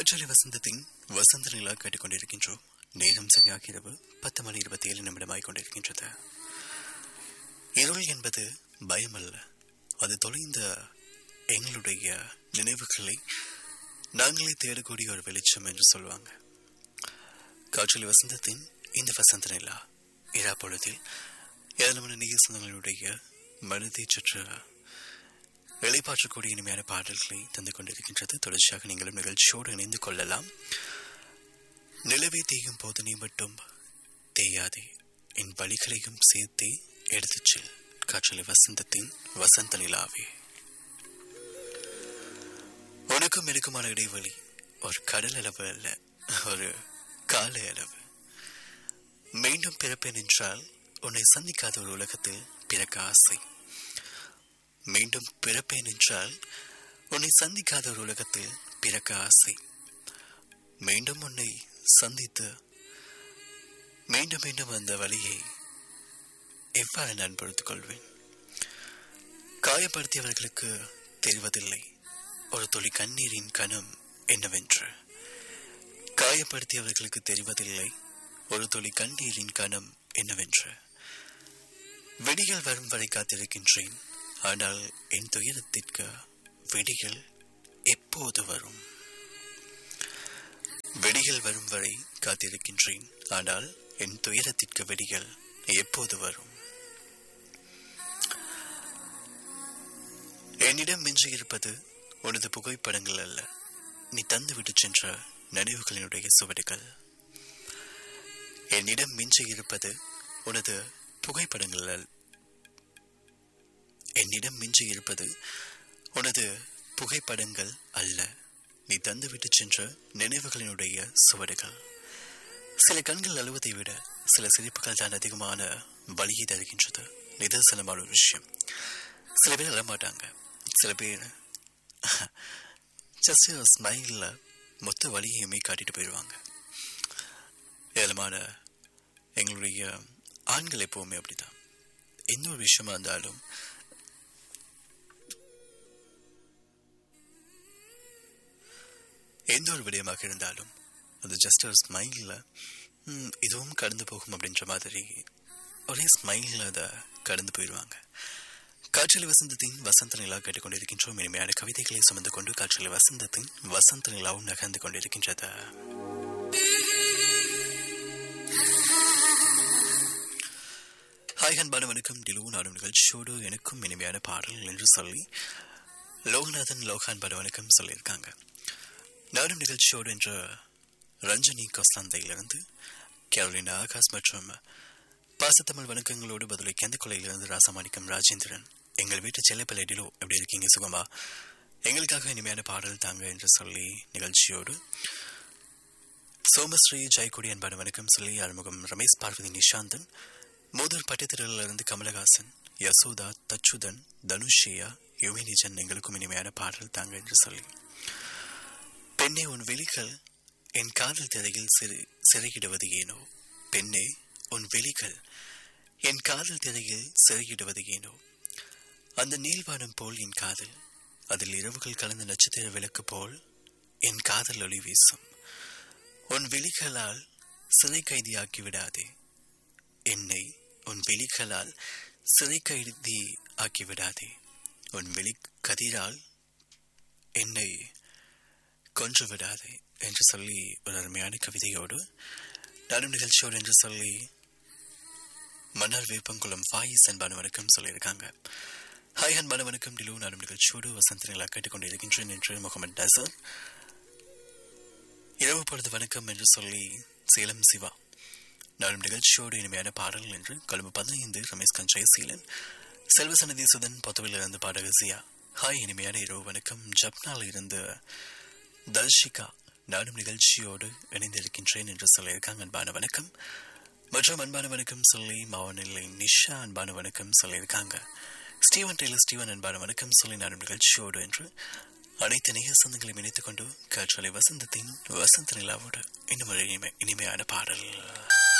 காற்றலை வசந்தத்தின் வசந்த நிலா கேட்டுக்கொண்டிருக்கின்றோம் நேரம் சரியாக இரவு பத்து மணி இருபத்தி ஏழு நிமிடமாய் கொண்டிருக்கின்றது இருள் என்பது பயமல்ல அது தொலைந்த எங்களுடைய நினைவுகளை நாங்களே தேடக்கூடிய ஒரு வெளிச்சம் என்று சொல்லுவாங்க காற்றலை வசந்தத்தின் இந்த வசந்த நிலா இரா பொழுதில் ஏராளமான நீர் சொந்தங்களுடைய மனதை சுற்று வெளிப்பாற்றக்கூடிய இனிமையான பாடல்களை தந்து கொண்டிருக்கின்றது தொடர்ச்சியாக நீங்களும் நிகழ்ச்சியோடு இணைந்து கொள்ளலாம் நிலவை தேயும் போது நீ மட்டும் தேயாதே என் வழிகளையும் சேர்த்தே எடுத்துச் செல் காற்றலை வசந்தத்தின் வசந்த நிலாவே உனக்கும் எனக்குமான இடைவெளி ஒரு கடல் அளவு அல்ல ஒரு கால அளவு மீண்டும் பிறப்பேன் என்றால் உன்னை சந்திக்காத ஒரு உலகத்தில் பிறக்க ஆசை மீண்டும் பிறப்பேன் என்றால் உன்னை சந்திக்காத ஒரு உலகத்தில் பிறக்க ஆசை மீண்டும் உன்னை சந்தித்து மீண்டும் மீண்டும் அந்த வழியை எவ்வாறு நான் பொறுத்துக் கொள்வேன் காயப்படுத்தியவர்களுக்கு தெரிவதில்லை ஒரு துளி கண்ணீரின் கணம் என்னவென்று காயப்படுத்தியவர்களுக்கு தெரிவதில்லை ஒரு துளி கண்ணீரின் கணம் என்னவென்று வெடிகள் வரும் வரை காத்திருக்கின்றேன் ஆனால் என் துயரத்திற்கு வெடிகள் எப்போது வரும் வெடிகள் வரும் வரை காத்திருக்கின்றேன் ஆனால் என் துயரத்திற்கு வெடிகள் எப்போது வரும் என்னிடம் மிஞ்சியிருப்பது உனது புகைப்படங்கள் அல்ல நீ தந்துவிட்டு சென்ற நினைவுகளினுடைய சுவடுகள் என்னிடம் மிஞ்சி இருப்பது உனது புகைப்படங்கள் அல்ல என்னிடம் மிஞ்சி இருப்பது உனது புகைப்படங்கள் அல்ல நீ தந்துவிட்டு சென்ற நினைவுகளினுடைய சுவடுகள் சில கண்கள் அழுவதை விட சில சிரிப்புகள் தான் அதிகமான வழியை தருகின்றது நிதர்சனமான ஒரு விஷயம் சில பேர் அழமாட்டாங்க சில பேர் ஜஸ்ட் ஸ்மைலில் மொத்த வழியையுமே காட்டிட்டு போயிடுவாங்க ஏலமான எங்களுடைய ஆண்கள் எப்பவுமே அப்படிதான் எந்த ஒரு விஷயமா இருந்தாலும் எந்த ஒரு விடயமாக இருந்தாலும் அது ஜஸ்ட் ஒரு ஸ்மைலில் இதுவும் கடந்து போகும் அப்படின்ற மாதிரி ஒரே ஸ்மைலில் அதை கடந்து போயிடுவாங்க காற்றலை வசந்தத்தின் வசந்த நிலா கேட்டுக்கொண்டிருக்கின்றோம் இனிமையான கவிதைகளை சுமந்து கொண்டு காற்றலை வசந்தத்தின் வசந்த நிலாவும் நகர்ந்து கொண்டிருக்கின்றது ஹாய் அன்பான வணக்கம் டிலு நாடும் நிகழ்ச்சியோடு எனக்கும் இனிமையான பாடல்கள் என்று சொல்லி லோகநாதன் லோகான்பான வணக்கம் சொல்லியிருக்காங்க நாடும் நிகழ்ச்சியோடு என்ற ரஞ்சனி கொஸ்தாந்தையிலிருந்து கேரோலினா ஆகாஷ் மற்றும் பாசத்தமிழ் வணக்கங்களோடு பதிலை கெந்தக்குலையிலிருந்து ராசமாணிக்கம் ராஜேந்திரன் எங்கள் வீட்டு செல்லப்பிள்ளைடிலோ எப்படி இருக்கீங்க சுகமா எங்களுக்காக இனிமையான பாடல் தாங்க என்று சொல்லி நிகழ்ச்சியோடு சோமஸ்ரீ ஜெயக்குடி அன்பான வணக்கம் சொல்லி அறிமுகம் ரமேஷ் பார்வதி நிஷாந்தன் மூதூர் பட்டித்திரலிருந்து கமலஹாசன் யசோதா தச்சுதன் தனுஷியா யுமினிஜன் எங்களுக்கும் இனிமையான பாடல் தாங்க என்று சொல்லி பெண்ணே உன் விழிகள் என் காதல் திரையில் சிறு சிறையிடுவது ஏனோ பெண்ணே உன் விழிகள் என் காதல் திரையில் சிறையிடுவது ஏனோ அந்த நீள்வானம் போல் என் காதல் அதில் இரவுகள் கலந்த நட்சத்திர விளக்கு போல் என் காதல் ஒளி வீசும் உன் விழிகளால் சிறை கைதியாக்கி விடாதே என்னை உன் விழிகளால் சிறை கைதி ஆக்கி விடாதே உன் விழி கதிரால் என்னை கொன்று விடாதே என்று சொல்லி ஒரு அருமையான கவிதையோடு நாடும் நிகழ்ச்சியோடு என்று சொல்லி மன்னர் வேப்பங்குளம் ஃபாயிஸ் அன்பான வணக்கம் சொல்லியிருக்காங்க ஹாய் அன்பான வணக்கம் டிலு நாடும் நிகழ்ச்சியோடு வசந்த நிலா கேட்டுக்கொண்டிருக்கின்றேன் என்று முகமது நசர் இரவு பொழுது வணக்கம் என்று சொல்லி சேலம் சிவா நாடும் நிகழ்ச்சியோடு இனிமையான பாடல்கள் என்று கொழும்பு பதினைந்து ரமேஷ் கஞ்சய் சீலன் செல்வசனதி சுதன் பொத்துவில் இருந்து பாடக சியா ஹாய் இனிமையான இரவு வணக்கம் ஜப்னால் இருந்து தர்ஷிகா நாடும் நிகழ்ச்சியோடு இணைந்திருக்கின்றேன் என்று சொல்லியிருக்காங்க அன்பான வணக்கம் மற்றும் அன்பான வணக்கம் சொல்லி மாவனில்லை நிஷா அன்பான வணக்கம் சொல்லியிருக்காங்க ஸ்டீவன் டெய்லர் ஸ்டீவன் அன்பான வணக்கம் சொல்லி நாடும் நிகழ்ச்சியோடு என்று அனைத்து நேய சொந்தங்களையும் இணைத்துக் கொண்டு காற்றலை வசந்தத்தின் வசந்த நிலாவோடு இன்னும் ஒரு இனிமை இனிமையான பாடல்